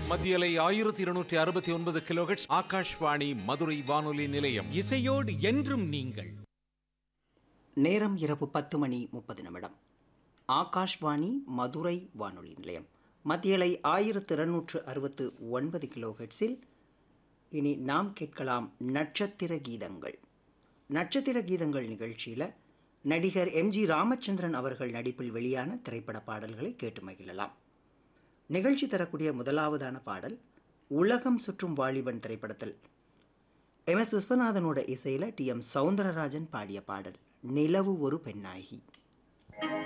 மத்தியலை ஆயிரத்தி இருநூற்றி அறுபத்தி ஒன்பது கிலோஹெட்ஸ் ஆகாஷ்வாணி மதுரை வானொலி நிலையம் இசையோடு என்றும் நீங்கள் நேரம் இரவு பத்து மணி முப்பது நிமிடம் ஆகாஷ்வாணி மதுரை வானொலி நிலையம் மத்தியலை ஆயிரத்து இருநூற்று அறுபத்து ஒன்பது கிலோஹெட்ஸில் இனி நாம் கேட்கலாம் நட்சத்திர கீதங்கள் நட்சத்திர கீதங்கள் நிகழ்ச்சியில் நடிகர் எம்ஜி ராமச்சந்திரன் அவர்கள் நடிப்பில் வெளியான திரைப்பட பாடல்களை கேட்டு மகிழலாம் நிகழ்ச்சி தரக்கூடிய முதலாவதான பாடல் உலகம் சுற்றும் வாலிபன் திரைப்படத்தில் எம் எஸ் விஸ்வநாதனோட இசையில் டி எம் சவுந்தரராஜன் பாடிய பாடல் நிலவு ஒரு பெண்ணாகி